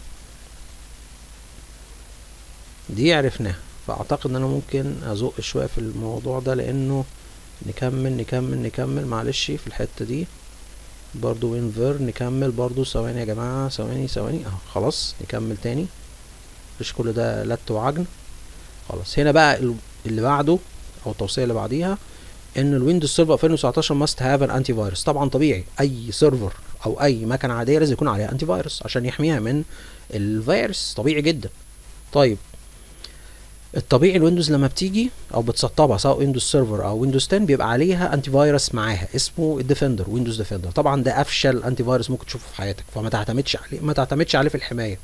دي عرفناها فاعتقد ان انا ممكن ازق شويه في الموضوع ده لانه نكمل نكمل نكمل معلش في الحته دي برضو وين فير نكمل برضو ثواني يا جماعه ثواني ثواني اهو خلاص نكمل تاني مش كل ده لت وعجن خلاص هنا بقى ال- اللي بعده او التوصيه اللي بعديها ان الويندوز سيرفر 2019 ماست هاف ان انتي فيروس طبعا طبيعي اي سيرفر او اي مكنه عاديه لازم يكون عليها انتي فيروس عشان يحميها من الفيروس طبيعي جدا طيب الطبيعي الويندوز لما بتيجي او بتسطبها سواء ويندوز سيرفر او ويندوز 10 بيبقى عليها انتي فيروس معاها اسمه الديفندر ويندوز ديفندر طبعا ده افشل انتي فيروس ممكن تشوفه في حياتك فما تعتمدش عليه ما تعتمدش عليه في الحمايه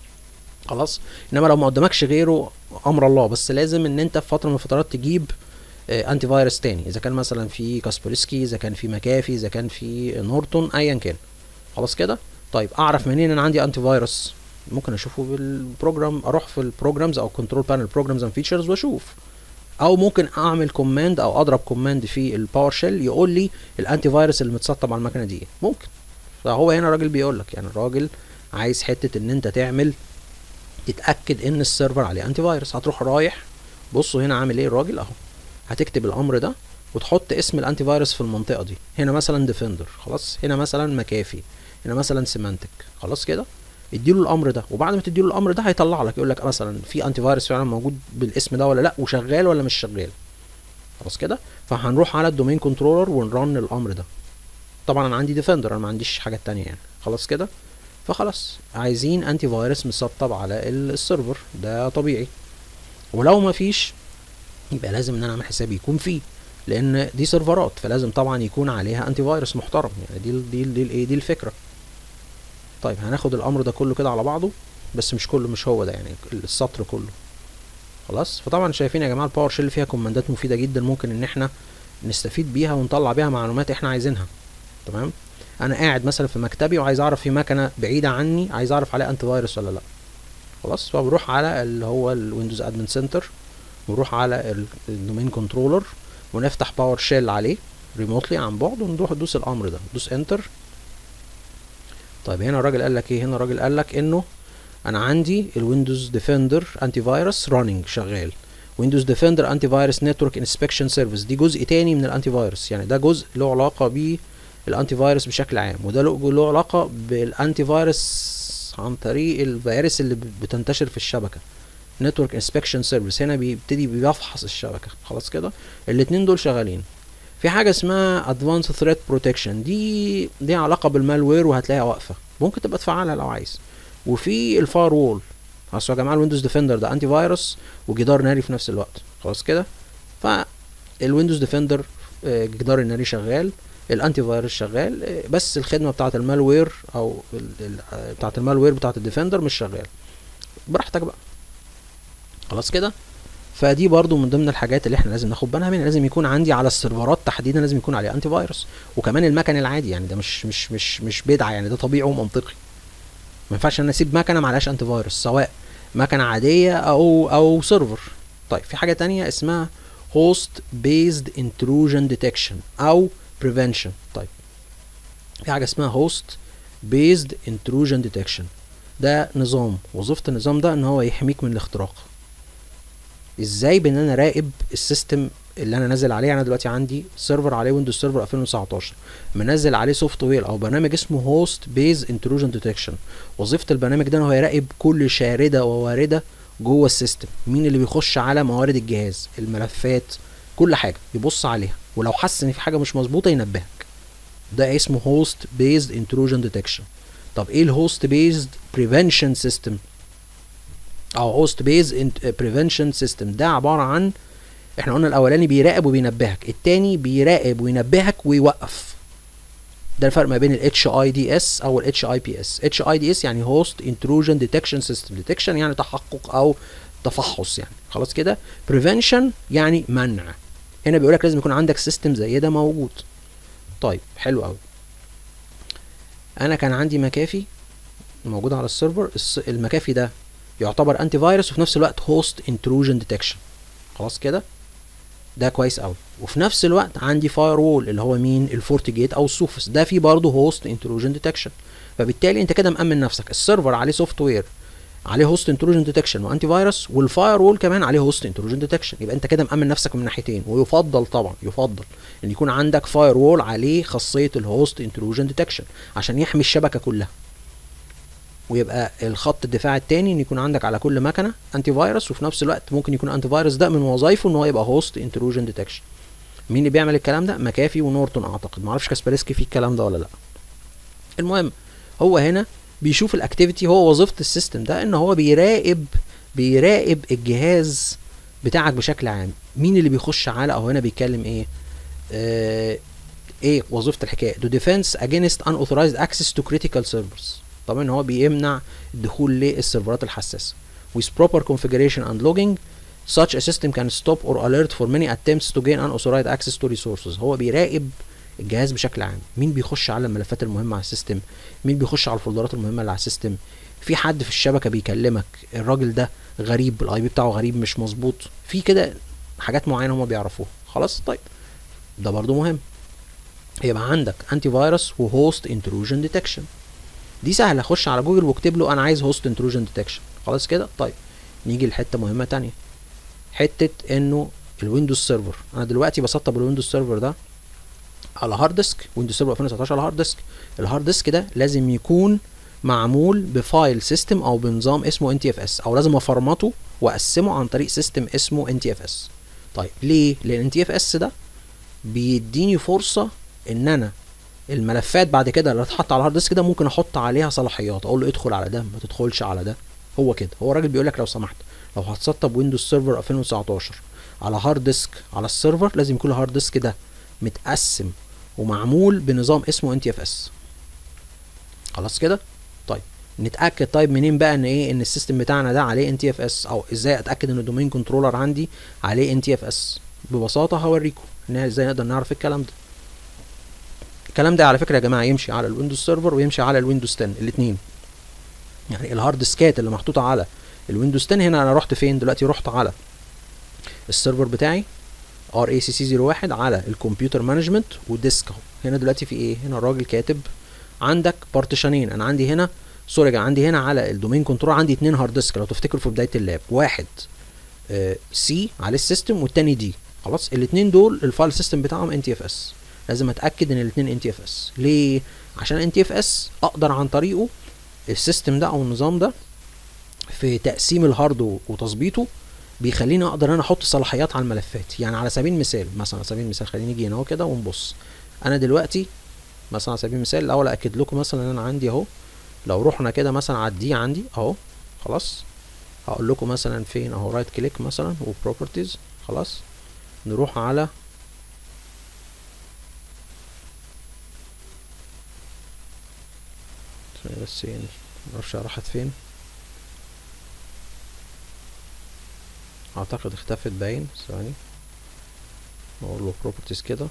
خلاص انما لو ما قدامكش غيره امر الله بس لازم ان انت في فتره من الفترات تجيب آه، انتي فيروس تاني اذا كان مثلا في كاسبرسكي اذا كان في مكافي اذا كان في نورتون ايا كان خلاص كده طيب اعرف منين ان عندي انتي فيروس ممكن اشوفه بالبروجرام اروح في البروجرامز او كنترول بانل بروجرامز اند فيتشرز واشوف او ممكن اعمل كوماند او اضرب كوماند في الباور شيل يقول لي الانتي فيروس اللي متسطب على المكنه دي ايه ممكن فهو هنا الراجل بيقول لك يعني الراجل عايز حته ان انت تعمل تتاكد ان السيرفر عليه انتي فيروس هتروح رايح بصوا هنا عامل ايه الراجل اهو هتكتب الامر ده وتحط اسم الانتي فيروس في المنطقه دي هنا مثلا ديفندر خلاص هنا مثلا مكافي هنا مثلا سيمانتك خلاص كده اديله الامر ده وبعد ما تديله الامر ده هيطلع لك يقول لك مثلا في انتي فيروس فعلا موجود بالاسم ده ولا لا وشغال ولا مش شغال خلاص كده فهنروح على الدومين كنترولر ونرن الامر ده طبعا انا عندي ديفندر انا ما عنديش حاجات تانية يعني خلاص كده فخلاص عايزين انتي فيروس مسطب على ال- السيرفر ده طبيعي ولو ما فيش يبقى لازم ان انا اعمل حسابي يكون فيه لان دي سيرفرات فلازم طبعا يكون عليها انتي فيروس محترم يعني دي ال- دي ال- دي الايه دي الفكره طيب هناخد الامر ده كله كده على بعضه بس مش كله مش هو ده يعني السطر كله خلاص فطبعا شايفين يا جماعه الباور شيل فيها كوماندات مفيده جدا ممكن ان احنا نستفيد بيها ونطلع بيها معلومات احنا عايزينها تمام انا قاعد مثلا في مكتبي وعايز اعرف في مكنه بعيده عني عايز اعرف عليها انتي فيروس ولا لا خلاص فبروح على اللي هو الويندوز ادمن سنتر ونروح على ال- الدومين كنترولر ونفتح باور شيل عليه ريموتلي عن بعد ونروح ندوس الامر ده ندوس انتر طيب هنا الراجل قال لك ايه هنا الراجل قال لك انه انا عندي الويندوز ديفندر انتي فيروس راننج شغال ويندوز ديفندر انتي فيروس نتورك انسبكشن سيرفيس دي جزء تاني من الانتي فيروس يعني ده جزء له علاقه بالانتي فيروس بشكل عام وده له له علاقه بالانتي فيروس عن طريق الفيروس اللي ب- بتنتشر في الشبكه نتورك انسبكشن سيرفيس هنا بيبتدي بيفحص الشبكه خلاص كده الاتنين دول شغالين في حاجه اسمها ادفانس ثريت بروتكشن دي دي علاقه بالمالوير وهتلاقيها واقفه ممكن تبقى تفعلها لو عايز وفي الفاير وول اصل يا جماعه الويندوز ديفندر ده انتي فيروس وجدار ناري في نفس الوقت خلاص كده فالويندوز ديفندر آه، جدار الناري شغال الانتي فيروس شغال آه، بس الخدمه بتاعه المالوير او ال- ال- آه، بتاعه المالوير بتاعه الديفندر مش شغال براحتك بقى خلاص كده فدي برضو من ضمن الحاجات اللي احنا لازم ناخد بالنا منها لازم يكون عندي على السيرفرات تحديدا لازم يكون عليه انتي فيروس وكمان المكن العادي يعني ده مش مش مش مش بدعه يعني ده طبيعي ومنطقي ما ينفعش ان انا اسيب مكنه معلهاش انتي فيروس سواء مكنه عاديه او او سيرفر طيب في حاجه تانية اسمها host based intrusion detection او prevention طيب في حاجه اسمها host based intrusion detection ده نظام وظيفه النظام ده ان هو يحميك من الاختراق ازاي بان انا راقب السيستم اللي انا نازل عليه انا دلوقتي عندي سيرفر عليه ويندوز سيرفر 2019 منزل عليه سوفت وير او برنامج اسمه هوست بيز انتروجن ديتكشن وظيفه البرنامج ده ان هو يراقب كل شارده ووارده جوه السيستم مين اللي بيخش على موارد الجهاز الملفات كل حاجه يبص عليها ولو حس ان في حاجه مش مظبوطه ينبهك ده اسمه هوست بيزد انتروجن ديتكشن طب ايه الهوست بيزد بريفنشن سيستم او هوست بيز بريفنشن سيستم ده عباره عن احنا قلنا الاولاني بيراقب وبينبهك التاني بيراقب وينبهك ويوقف ده الفرق ما بين ال HIDS او ال HIPS HIDS يعني Host Intrusion Detection System Detection يعني تحقق او تفحص يعني خلاص كده Prevention يعني منع هنا بيقول لك لازم يكون عندك سيستم زي ده موجود طيب حلو قوي انا كان عندي مكافي موجود على السيرفر المكافي ده يعتبر انتي فيروس وفي نفس الوقت هوست انتروجن ديتكشن خلاص كده ده كويس قوي وفي نفس الوقت عندي فاير وول اللي هو مين الفورتي جيت او السوفس ده فيه برضه هوست انتروجن ديتكشن فبالتالي انت كده مأمن نفسك السيرفر عليه سوفت وير عليه هوست انتروجن ديتكشن وانتي فيروس والفاير وول كمان عليه هوست انتروجن ديتكشن يبقى انت كده مأمن نفسك من ناحيتين ويفضل طبعا يفضل ان يكون عندك فاير وول عليه خاصيه الهوست انتروجن ديتكشن عشان يحمي الشبكه كلها ويبقى الخط الدفاع التاني ان يكون عندك على كل مكنه انتي فيروس وفي نفس الوقت ممكن يكون انتي فيروس ده من وظايفه ان هو يبقى هوست انتروجن ديتكشن مين اللي بيعمل الكلام ده مكافي ونورتون اعتقد معرفش كاسبرسكي فيه الكلام ده ولا لا المهم هو هنا بيشوف الاكتيفيتي هو وظيفه السيستم ده ان هو بيراقب بيراقب الجهاز بتاعك بشكل عام مين اللي بيخش على او هنا بيتكلم ايه آه ايه وظيفه الحكايه to defense against unauthorized access to critical servers طبعا هو بيمنع الدخول للسيرفرات الحساسه with proper configuration and logging such a system can stop or alert for many attempts to gain unauthorized access to resources هو بيراقب الجهاز بشكل عام مين بيخش على الملفات المهمه على السيستم مين بيخش على الفولدرات المهمه اللي على السيستم في حد في الشبكه بيكلمك الراجل ده غريب الاي بي بتاعه غريب مش مظبوط في كده حاجات معينه هم بيعرفوها خلاص طيب ده برضو مهم يبقى عندك انتي فيروس وهوست انتروجن ديتكشن دي سهله اخش على جوجل واكتب له انا عايز هوست انتروجن ديتكشن خلاص كده طيب نيجي لحته مهمه تانية حته انه الويندوز سيرفر انا دلوقتي بسطب الويندوز سيرفر ده على هارد ديسك ويندوز سيرفر 2019 على هارد ديسك الهارد ديسك ده لازم يكون معمول بفايل سيستم او بنظام اسمه ان تي اف اس او لازم افرمته واقسمه عن طريق سيستم اسمه ان تي اف اس طيب ليه لان ان تي اف اس ده بيديني فرصه ان انا الملفات بعد كده اللي هتحط على الهارد ديسك ده ممكن احط عليها صلاحيات اقول له ادخل على ده ما تدخلش على ده هو كده هو الراجل بيقول لك لو سمحت لو هتسطب ويندوز سيرفر 2019 على هارد ديسك على السيرفر لازم يكون الهارد ديسك ده متقسم ومعمول بنظام اسمه ان تي اف اس خلاص كده طيب نتاكد طيب منين بقى ان ايه ان السيستم بتاعنا ده عليه ان تي اف اس او ازاي اتاكد ان الدومين كنترولر عندي عليه ان تي اف اس ببساطه هوريكم ان ازاي نقدر نعرف الكلام ده الكلام ده على فكره يا جماعه يمشي على الويندوز سيرفر ويمشي على الويندوز 10 الاثنين يعني الهارد ديسكات اللي محطوطه على الويندوز 10 هنا انا رحت فين دلوقتي رحت على السيرفر بتاعي ار اي سي سي 01 على الكمبيوتر مانجمنت وديسك اهو هنا دلوقتي في ايه هنا الراجل كاتب عندك بارتيشنين انا عندي هنا سوري يا عندي هنا على الدومين كنترول عندي اتنين هارد ديسك لو تفتكروا في بدايه اللاب واحد آه سي عليه السيستم والتاني دي خلاص الاتنين دول الفايل سيستم بتاعهم ان تي اف اس لازم اتاكد ان الاتنين ان تي اف اس ليه عشان ان تي اف اس اقدر عن طريقه السيستم ده او النظام ده في تقسيم الهارد وتظبيطه بيخليني اقدر انا احط صلاحيات على الملفات يعني على سبيل المثال مثلا على سبيل المثال خلينا نيجي هنا اهو كده ونبص انا دلوقتي مثلا على سبيل المثال الاول اكد لكم مثلا ان انا عندي اهو لو رحنا كده مثلا على الدي عندي اهو خلاص هقول لكم مثلا فين اهو رايت كليك مثلا وبروبرتيز خلاص نروح على بس يعني معرفش راحت فين اعتقد اختفت باين ثواني اقول له بروبرتيز كده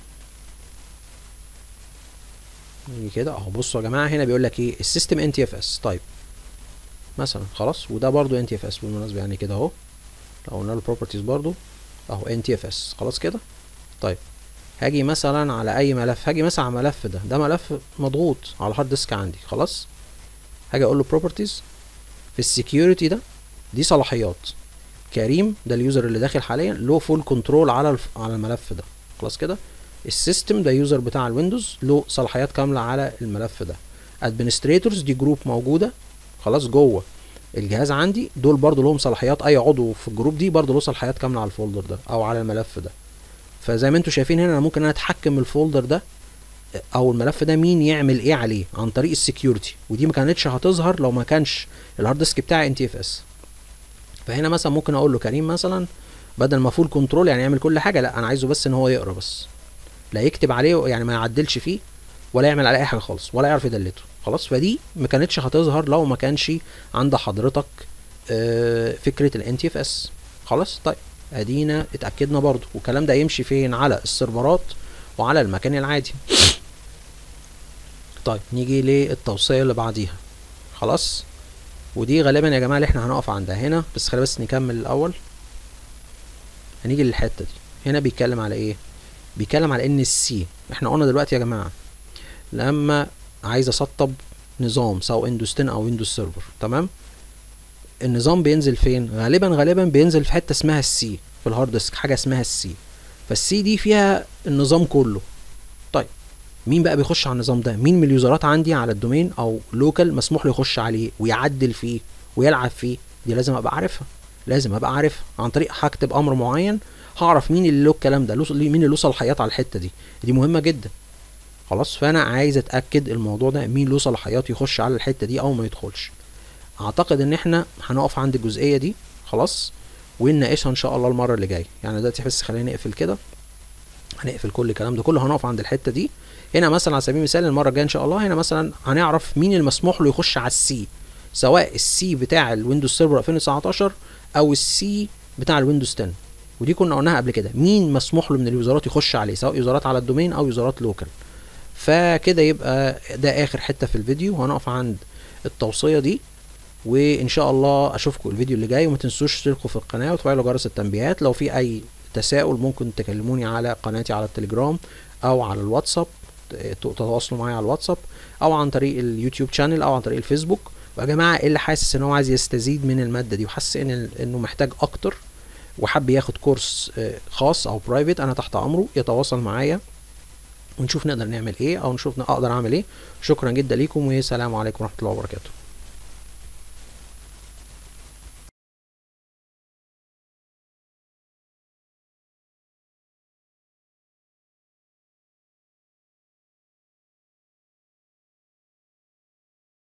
نيجي كده اهو بصوا يا جماعه هنا بيقول لك ايه السيستم ان تي اف اس طيب مثلا خلاص وده برضو ان تي اف اس بالمناسبه يعني كده اهو لو قلنا له بروبرتيز برضو اهو ان تي اف اس خلاص كده طيب هاجي مثلا على اي ملف هاجي مثلا على الملف ده ده ملف مضغوط على الهارد ديسك عندي خلاص هاجي اقول له بروبرتيز في السكيورتي ده دي صلاحيات كريم ده اليوزر اللي داخل حاليا له فول كنترول على الف... على الملف ده خلاص كده السيستم ده يوزر بتاع الويندوز له صلاحيات كامله على الملف ده ادمنستريتورز دي جروب موجوده خلاص جوه الجهاز عندي دول برضو لهم صلاحيات اي عضو في الجروب دي برضو له صلاحيات كامله على الفولدر ده او على الملف ده فزي ما انتم شايفين هنا انا ممكن انا اتحكم الفولدر ده او الملف ده مين يعمل ايه عليه عن طريق السكيورتي ودي ما كانتش هتظهر لو ما كانش الهارد ديسك بتاعي ان تي اف اس فهنا مثلا ممكن اقول له كريم مثلا بدل ما فول كنترول يعني يعمل كل حاجه لا انا عايزه بس ان هو يقرا بس لا يكتب عليه يعني ما يعدلش فيه ولا يعمل عليه اي حاجه خالص ولا يعرف يدلته خلاص فدي ما كانتش هتظهر لو ما كانش عند حضرتك آه فكره الان تي اف اس خلاص طيب ادينا اتاكدنا برضو والكلام ده يمشي فين على السيرفرات وعلى المكان العادي طيب نيجي للتوصيه اللي بعديها خلاص ودي غالبا يا جماعه اللي احنا هنقف عندها هنا بس خلينا بس نكمل الاول هنيجي للحته دي هنا بيتكلم على ايه بيتكلم على ان السي احنا قلنا دلوقتي يا جماعه لما عايز اسطب نظام سواء ويندوز 10 او ويندوز سيرفر تمام النظام بينزل فين غالبا غالبا بينزل في حته اسمها السي في الهارد ديسك حاجه اسمها السي فالسي دي فيها النظام كله طيب مين بقى بيخش على النظام ده مين من اليوزرات عندي على الدومين او لوكال مسموح له يخش عليه ويعدل فيه ويلعب فيه دي لازم ابقى عارفها لازم ابقى عارفها عن طريق هكتب امر معين هعرف مين اللي له الكلام ده مين اللي له صلاحيات على الحته دي دي مهمه جدا خلاص فانا عايز اتاكد الموضوع ده مين له صلاحيات يخش على الحته دي او ما يدخلش اعتقد ان احنا هنقف عند الجزئيه دي خلاص ونناقشها ان شاء الله المره اللي جايه يعني دلوقتي بس خلينا نقفل كده هنقفل كل الكلام ده كله هنقف عند الحته دي هنا مثلا على سبيل المثال المره الجايه ان شاء الله هنا مثلا هنعرف مين المسموح له يخش على السي سواء السي بتاع الويندوز سيرفر 2019 او السي بتاع الويندوز 10 ودي كنا قلناها قبل كده مين مسموح له من اليوزرات يخش عليه سواء يوزرات على الدومين او يوزرات لوكال فكده يبقى ده اخر حته في الفيديو هنقف عند التوصيه دي وان شاء الله اشوفكم الفيديو اللي جاي وما تنسوش تشتركوا في القناه وتفعلوا جرس التنبيهات لو في اي تساؤل ممكن تكلموني على قناتي على التليجرام او على الواتساب تتواصلوا معايا على الواتساب او عن طريق اليوتيوب شانل او عن طريق الفيسبوك ويا جماعه اللي حاسس ان هو عايز يستزيد من الماده دي وحاسس ان انه محتاج اكتر وحب ياخد كورس خاص او برايفت انا تحت امره يتواصل معايا ونشوف نقدر نعمل ايه او نشوف اقدر اعمل ايه شكرا جدا ليكم والسلام عليكم ورحمه الله وبركاته